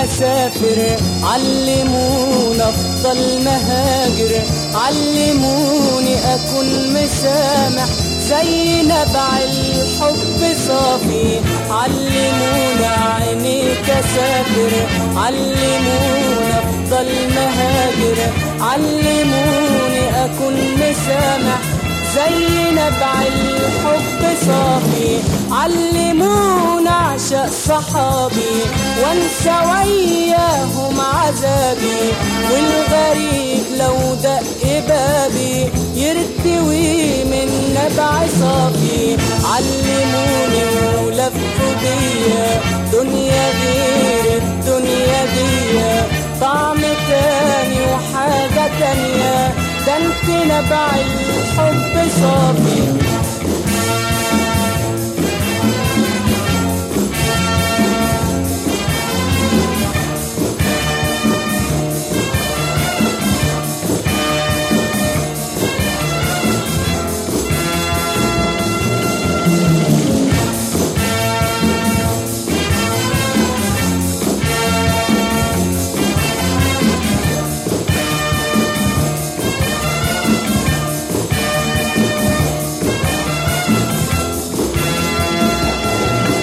اسافر علمونا افضل مهاجر علموني اكون مسامح زي نبع الحب صافي علمونا عينيك اسافر علمونا افضل مهاجر علموني اكون مسامح زي نبع الحب صافي علمونا اعشق صحابي وانسى وياهم عذابي والغريب لو دق بابي يرتوي من نبع صافي علموني ولفوا بيا دنيا غير الدنيا دي طعم تاني وحاجة تانية ده انت نبع الحب صافي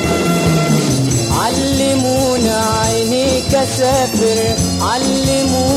علمونا عينيك اسافر علمونا